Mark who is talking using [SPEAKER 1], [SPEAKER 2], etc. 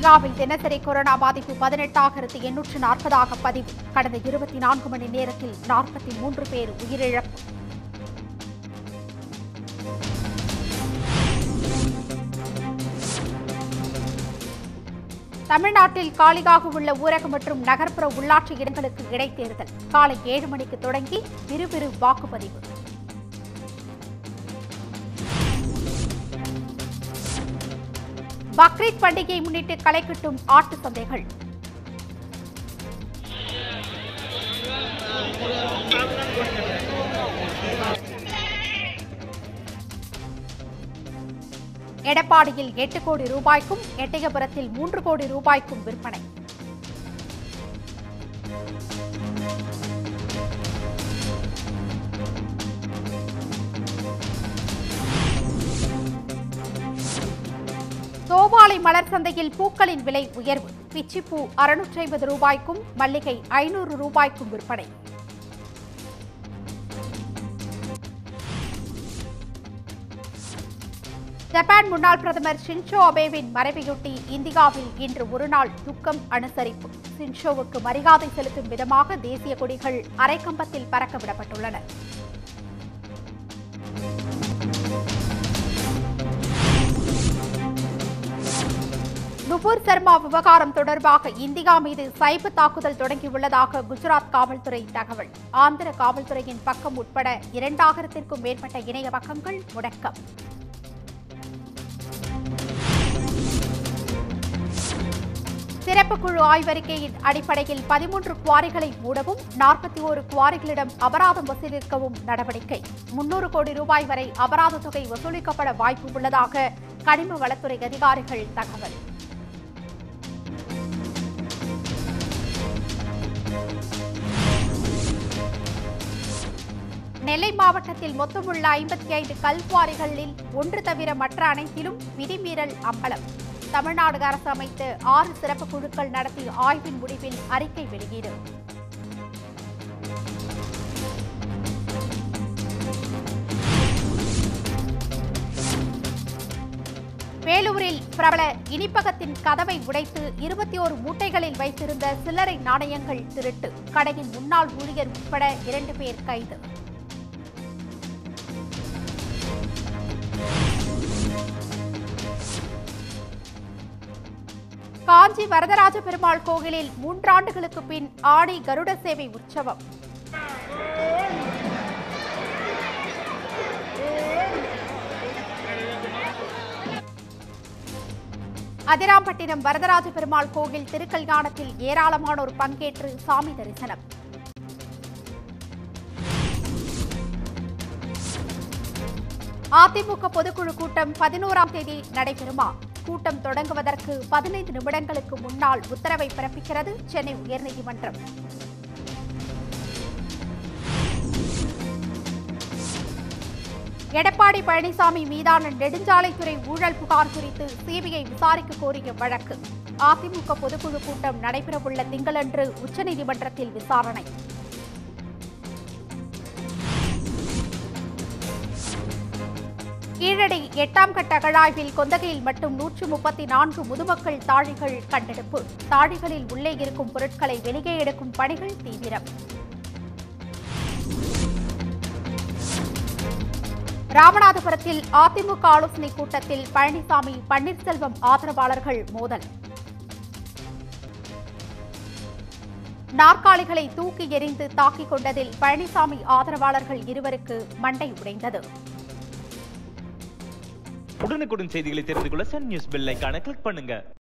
[SPEAKER 1] இந்தியாவில் தினசரி கொரோனா பாதிப்பு பதினெட்டாயிரத்து எண்ணூற்று நாற்பதாக பதிவு கடந்த இருபத்தி நான்கு மணி நேரத்தில் நாற்பத்தி மூன்று பேர் உயிரிழப்பு தமிழ்நாட்டில் காலியாக உள்ள ஊரக மற்றும் நகர்ப்புற உள்ளாட்சி இடங்களுக்கு இடைத்தேர்தல் காலை ஏழு மணிக்கு தொடங்கி விறுவிறு வாக்குப்பதிவு பக்ரீத் பண்டிகையை முன்னிட்டு களை கட்டும் ஆட்டு சந்தைகள் எடப்பாடியில் எட்டு கோடி ரூபாய்க்கும் எட்டயபுரத்தில் மூன்று கோடி ரூபாய்க்கும் விற்பனை தோவாளை மலர் சந்தையில் பூக்களின் விலை உயர்வு பிச்சிப்பூ அறுநூற்றி ஐம்பது ரூபாய்க்கும் மல்லிகை ஐநூறு ரூபாய்க்கும் விற்பனை ஜப்பான் முன்னாள் பிரதமர் ஷின்சோ அபேவின் மறைவையொட்டி இந்தியாவில் இன்று ஒருநாள் துக்கம் அனுசரிப்பு ஷின்சோவுக்கு மரியாதை செலுத்தும் விதமாக தேசிய கொடிகள் அரைக்கம்பத்தில் பறக்க விடப்பட்டுள்ளன நுபுர் சர்மா விவகாரம் தொடர்பாக இந்தியா மீது சைபர் தாக்குதல் தொடங்கியுள்ளதாக குஜராத் காவல்துறை தகவல் ஆந்திர காவல்துறையின் பக்கம் உட்பட இரண்டாயிரத்திற்கும் மேற்பட்ட இணைய பக்கங்கள் முடக்கம் சிறப்பு குழு ஆய்வறிக்கையின் அடிப்படையில் பதிமூன்று குவாரிகளை மூடவும் நாற்பத்தி ஓரு குவாரிகளிடம் அபராதம் வசூலிக்கவும் நடவடிக்கை முன்னூறு கோடி ரூபாய் வரை அபராத தொகை வசூலிக்கப்பட வாய்ப்பு உள்ளதாக கனிம வளத்துறை அதிகாரிகள் தகவல் நெல்லை மாவட்டத்தில் மொத்தமுள்ள ஐம்பத்தி ஐந்து கல்குவாரிகளில் ஒன்று தவிர மற்ற அனைத்திலும் விதிமீறல் அம்பலம் தமிழ்நாடு அரசு அமைத்த ஆறு சிறப்பு குழுக்கள் நடத்திய ஆய்வின் முடிவில் அறிக்கை வெளியீடு வேலூரில் பிரபல இனிப்பகத்தின் கதவை உடைத்து இருபத்தி ஓரு மூட்டைகளில் வைத்திருந்த சில்லறை நாணயங்கள் திருட்டு கடையின் முன்னாள் ஊழியர் உட்பட இரண்டு பேர் கைது காஞ்சி வரதராஜ பெருமாள் கோவிலில் மூன்றாண்டுகளுக்கு பின் ஆடி கருட சேவை உற்சவம் அதிராம்பட்டினம் வரதராஜ பெருமாள் கோவில் திருக்கல்யாணத்தில் ஏராளமானோர் பங்கேற்று சாமி தரிசனம் அதிமுக பொதுக்குழு கூட்டம் பதினோராம் தேதி நடைபெறுமா கூட்டம் தொடங்குவதற்கு பதினைந்து நிமிடங்களுக்கு முன்னால் உத்தரவை பிறப்பிக்கிறது சென்னை உயர்நீதிமன்றம் எடப்பாடி பழனிசாமி மீதான நெடுஞ்சாலைத்துறை ஊழல் புகார் குறித்து சிபிஐ விசாரிக்க கோரிய வழக்கு அதிமுக பொதுக்குழு கூட்டம் நடைபெறவுள்ள திங்களன்று உச்சநீதிமன்றத்தில் விசாரணை கீழடி எட்டாம் கட்ட அகழாய்வில் கொந்தகையில் மட்டும் நூற்று முப்பத்தி நான்கு முதுமக்கள் தாழிகள் கண்டெடுப்பு தாழிகளில் உள்ளே இருக்கும் பொருட்களை வெளியே எடுக்கும் பணிகள் தீவிரம் ராமநாதபுரத்தில் அதிமுக ஆலோசனை கூட்டத்தில் பழனிசாமி பன்னீர்செல்வம் ஆதரவாளர்கள் மோதல் நாற்காலிகளை தூக்கி எறிந்து தாக்கிக் கொண்டதில் பழனிசாமி ஆதரவாளர்கள் இருவருக்கு மண்டை உடைந்தது
[SPEAKER 2] உடனுக்குடன் செய்திகளை தெரிந்து கொள்ள சன் நியூஸ் பெல் ஐகானை கிளிக் பண்ணுங்க